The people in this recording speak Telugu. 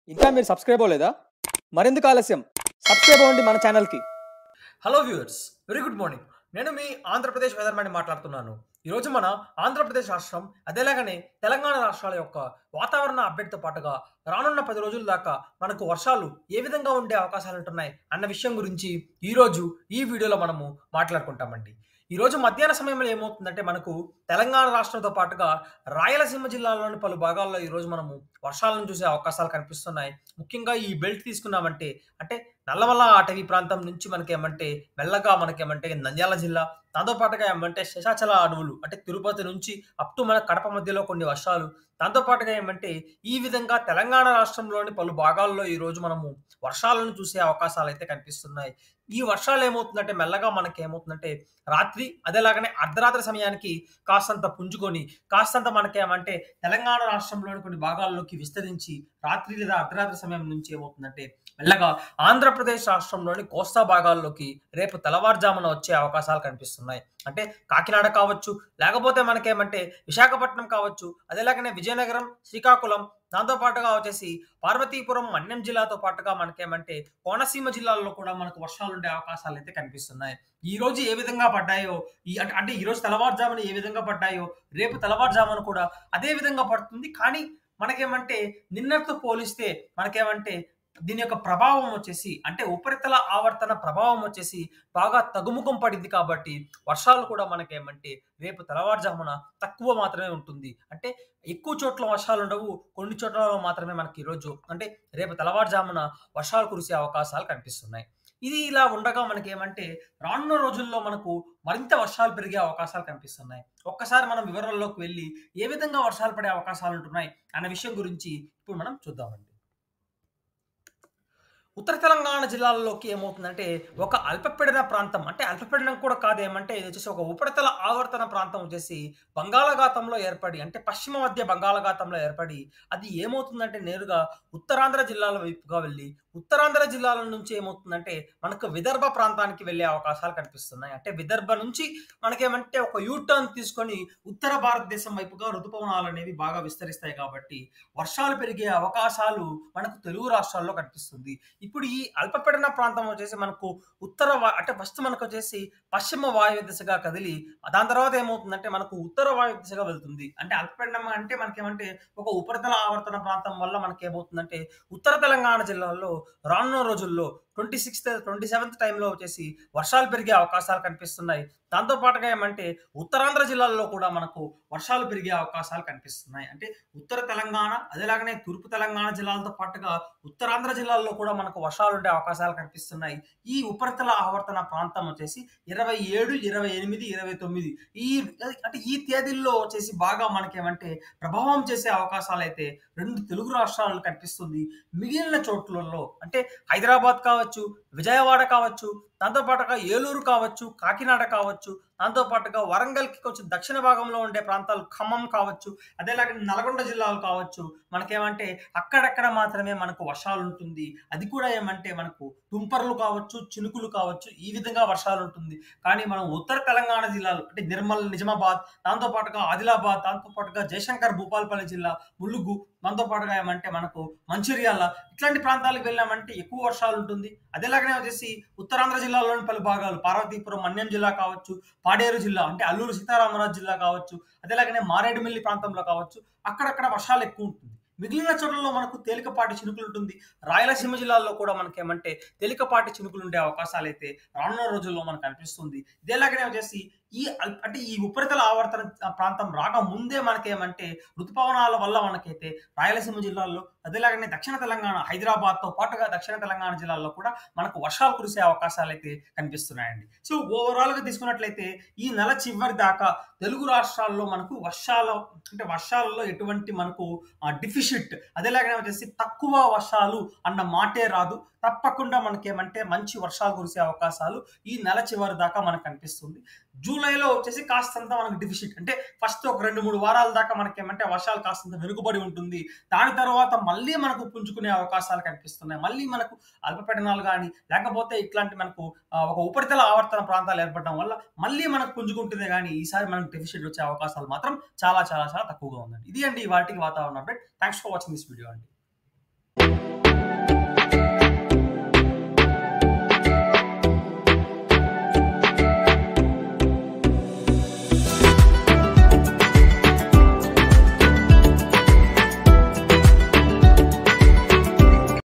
ఇంకా మీరు సబ్స్క్రైబ్ అవ్వలేదా మరెందుకు ఆలస్యం సబ్స్క్రైబ్ అవ్వండి మన ఛానల్కి hello viewers very good morning నేను మీ ఆంధ్రప్రదేశ్ వెదర్మ్యాన్ మాట్లాడుతున్నాను ఈరోజు మన ఆంధ్రప్రదేశ్ రాష్ట్రం అదేలాగానే తెలంగాణ రాష్ట్రాల యొక్క వాతావరణ అప్డేట్తో పాటుగా రానున్న పది రోజుల దాకా మనకు వర్షాలు ఏ విధంగా ఉండే అవకాశాలు ఉంటున్నాయి అన్న విషయం గురించి ఈరోజు ఈ వీడియోలో మనము మాట్లాడుకుంటామండి ఈరోజు మధ్యాహ్న సమయంలో ఏమవుతుందంటే మనకు తెలంగాణ రాష్ట్రంతో పాటుగా రాయలసీమ జిల్లాలోని పలు భాగాల్లో ఈరోజు మనము వర్షాలను చూసే అవకాశాలు కనిపిస్తున్నాయి ముఖ్యంగా ఈ బెల్ట్ తీసుకున్నామంటే అంటే నల్లమల్ల అటవీ ప్రాంతం నుంచి మనకి ఏమంటే మెల్లగా మనకి ఏమంటే నంద్యాల జిల్లా దాంతో పాటుగా ఏమంటే శేషాచల అడవులు అంటే తిరుపతి నుంచి అప్ టు మన కడప మధ్యలో కొన్ని వర్షాలు దాంతో పాటుగా ఏమంటే ఈ విధంగా తెలంగాణ రాష్ట్రంలోని పలు భాగాల్లో ఈ రోజు మనము వర్షాలను చూసే అవకాశాలు అయితే కనిపిస్తున్నాయి ఈ వర్షాలు ఏమవుతుందంటే మెల్లగా మనకి ఏమవుతుందంటే రాత్రి అదేలాగానే అర్ధరాత్రి సమయానికి కాస్తంత పుంజుకొని కాస్తంత మనకేమంటే తెలంగాణ రాష్ట్రంలోని కొన్ని భాగాల్లోకి విస్తరించి రాత్రి లేదా అర్ధరాత్రి సమయం నుంచి ఏమవుతుందంటే మెల్లగా ఆంధ్రప్రదేశ్ రాష్ట్రంలోని కోస్తా భాగాల్లోకి రేపు తెల్లవారుజామున వచ్చే అవకాశాలు కనిపిస్తున్నాయి అంటే కాకినాడ కావచ్చు లేకపోతే మనకేమంటే విశాఖపట్నం కావచ్చు అదేలాగానే విజయనగరం శ్రీకాకుళం దాంతో పాటుగా వచ్చేసి పార్వతీపురం మన్యం జిల్లాతో పాటుగా మనకేమంటే కోనసీమ జిల్లాల్లో కూడా మనకు వర్షాలు ఉండే అవకాశాలు అయితే కనిపిస్తున్నాయి ఈ రోజు ఏ విధంగా పడ్డాయో ఈ అంటే అంటే ఈ రోజు తెల్లవారుజామున ఏ విధంగా పడ్డాయో రేపు తెల్లవారుజామున కూడా అదే విధంగా పడుతుంది కానీ మనకేమంటే నిన్నటితో పోలిస్తే మనకేమంటే దీని యొక్క ప్రభావం వచ్చేసి అంటే ఉపరితల ఆవర్తన ప్రభావం వచ్చేసి బాగా తగ్గుముఖం పడింది కాబట్టి వర్షాలు కూడా మనకేమంటే రేపు తెల్లవారుజామున తక్కువ మాత్రమే ఉంటుంది అంటే ఎక్కువ చోట్ల వర్షాలు ఉండవు కొన్ని చోట్ల మాత్రమే మనకి ఈరోజు అంటే రేపు తెల్లవారుజామున వర్షాలు కురిసే అవకాశాలు కనిపిస్తున్నాయి ఇది ఇలా ఉండగా మనకి ఏమంటే రానున్న రోజుల్లో మనకు మరింత వర్షాలు పెరిగే అవకాశాలు కనిపిస్తున్నాయి ఒక్కసారి మనం వివరాల్లోకి వెళ్ళి ఏ విధంగా వర్షాలు పడే అవకాశాలు ఉంటున్నాయి అన్న విషయం గురించి ఇప్పుడు మనం చూద్దామండి ఉత్తర తెలంగాణ జిల్లాల్లోకి ఏమవుతుందంటే ఒక అల్పపీడన ప్రాంతం అంటే అల్పపీడనం కూడా కాదు ఏమంటే ఇది వచ్చేసి ఒక ఉపరితల ఆవర్తన ప్రాంతం వచ్చేసి బంగాళాఖాతంలో ఏర్పడి అంటే పశ్చిమ మధ్య బంగాళాఖాతంలో ఏర్పడి అది ఏమవుతుందంటే నేరుగా ఉత్తరాంధ్ర జిల్లాల వైపుగా వెళ్ళి ఉత్తరాంధ్ర జిల్లాల నుంచి ఏమవుతుందంటే మనకు విదర్భ ప్రాంతానికి వెళ్ళే అవకాశాలు కనిపిస్తున్నాయి అంటే విదర్భ నుంచి మనకేమంటే ఒక యూ టర్న్ తీసుకొని ఉత్తర భారతదేశం వైపుగా ఋతుపవనాలు అనేవి బాగా విస్తరిస్తాయి కాబట్టి వర్షాలు పెరిగే అవకాశాలు మనకు తెలుగు రాష్ట్రాల్లో కనిపిస్తుంది ఇప్పుడు ఈ అల్పపీడన ప్రాంతం వచ్చేసి మనకు ఉత్తర వా- అంటే ఫస్ట్ మనకు వచ్చేసి పశ్చిమ వాయు దిశగా కదిలి దాని తర్వాత ఏమవుతుందంటే మనకు ఉత్తర వాయు దిశగా వెళ్తుంది అంటే అల్పపీడనం అంటే మనకేమంటే ఒక ఉపరితల ఆవర్తన ప్రాంతం వల్ల మనకి ఏమవుతుందంటే ఉత్తర తెలంగాణ జిల్లాల్లో రానున్న రోజుల్లో ట్వంటీ సిక్స్త్ ట్వంటీ సెవెంత్ టైంలో వచ్చేసి వర్షాలు పెరిగే అవకాశాలు కనిపిస్తున్నాయి దాంతో పాటుగా ఏమంటే ఉత్తరాంధ్ర జిల్లాల్లో కూడా మనకు వర్షాలు పెరిగే అవకాశాలు కనిపిస్తున్నాయి అంటే ఉత్తర తెలంగాణ అదేలాగానే తూర్పు తెలంగాణ జిల్లాలతో పాటుగా ఉత్తరాంధ్ర జిల్లాల్లో కూడా మనకు వర్షాలు ఉండే అవకాశాలు కనిపిస్తున్నాయి ఈ ఉపరితల ఆవర్తన ప్రాంతం వచ్చేసి ఇరవై ఏడు ఇరవై ఎనిమిది ఇరవై తొమ్మిది ఈ అంటే ఈ తేదీల్లో వచ్చేసి బాగా మనకేమంటే ప్రభావం చేసే అవకాశాలు అయితే రెండు తెలుగు రాష్ట్రాలు కనిపిస్తుంది మిగిలిన చోట్లలో అంటే హైదరాబాద్ కావచ్చు విజయవాడ కావచ్చు దాంతో పాటుగా ఏలూరు కావచ్చు కాకినాడ కావచ్చు దాంతో పాటుగా వరంగల్కి కొంచెం దక్షిణ భాగంలో ఉండే ప్రాంతాలు ఖమ్మం కావచ్చు అదేలాగా నల్గొండ జిల్లాలు కావచ్చు మనకేమంటే అక్కడక్కడ మాత్రమే మనకు వర్షాలు ఉంటుంది అది కూడా ఏమంటే మనకు తుంపర్లు కావచ్చు చినుకులు కావచ్చు ఈ విధంగా వర్షాలు ఉంటుంది కానీ మనం ఉత్తర తెలంగాణ జిల్లాలు అంటే నిర్మల్ నిజామాబాద్ దాంతో పాటుగా ఆదిలాబాద్ దాంతో పాటుగా జయశంకర్ భూపాలపల్లి జిల్లా ములుగు దాంతో పాటుగా ఏమంటే మనకు మంచిర్యాల ఇట్లాంటి ప్రాంతాలకు వెళ్ళామంటే ఎక్కువ వర్షాలు ఉంటుంది అదేలాగానే వచ్చేసి ఉత్తరాంధ్ర జిల్లాలోని పలు భాగాలు పార్వతీపురం మన్యం జిల్లా కావచ్చు పాడేరు జిల్లా అంటే అల్లూరు సీతారామరాజు జిల్లా కావచ్చు అదేలాగానే మారేడుమిల్లి ప్రాంతంలో కావచ్చు అక్కడక్కడ వర్షాలు ఎక్కువ ఉంటుంది మిగిలిన చోట్లలో మనకు తేలికపాటి చినుకులు ఉంటుంది రాయలసీమ జిల్లాల్లో కూడా మనకి ఏమంటే తేలికపాటి చినుకులు ఉండే అవకాశాలు అయితే రానున్న రోజుల్లో మనకు అనిపిస్తుంది ఇదేలాగానే వచ్చేసి ఈ అల్- అంటే ఈ ఉపరితల ఆవర్తన ప్రాంతం రాక ముందే మనకేమంటే ఋతుపవనాల వల్ల మనకైతే రాయలసీమ జిల్లాల్లో అదేలాగానే దక్షిణ తెలంగాణ హైదరాబాద్ తో పాటుగా దక్షిణ తెలంగాణ జిల్లాల్లో కూడా మనకు వర్షాలు కురిసే అవకాశాలు అయితే కనిపిస్తున్నాయండి సో ఓవరాల్ గా తీసుకున్నట్లయితే ఈ నెల చివరి దాకా తెలుగు రాష్ట్రాల్లో మనకు వర్షాల అంటే వర్షాలలో ఎటువంటి మనకు డిఫిషిట్ అదేలాగానే వచ్చేసి తక్కువ వర్షాలు అన్న మాటే రాదు తప్పకుండా మనకేమంటే మంచి వర్షాలు కురిసే అవకాశాలు ఈ నెల చివరి దాకా మనకు కనిపిస్తుంది జూలైలో వచ్చేసి కాస్తంత మనకు డిఫిషిట్ అంటే ఫస్ట్ ఒక రెండు మూడు వారాల దాకా మనకి ఏమంటే వర్షాలు కాస్తంత వెనుకబడి ఉంటుంది దాని తర్వాత మళ్ళీ మనకు పుంజుకునే అవకాశాలు కనిపిస్తున్నాయి మళ్ళీ మనకు అల్పపీడనాలు కానీ లేకపోతే ఇట్లాంటి మనకు ఆ, ఒక ఉపరితల ఆవర్తన ప్రాంతాలు ఏర్పడడం వల్ల మళ్ళీ మనకు పుంజుకుంటుంది కానీ ఈసారి మనకు డెఫిషిట్ వచ్చే అవకాశాలు మాత్రం చాలా చాలా చాలా తక్కువగా ఉందండి ఇది అండి వాటికి వాతావరణ update thanks for watching this video అండి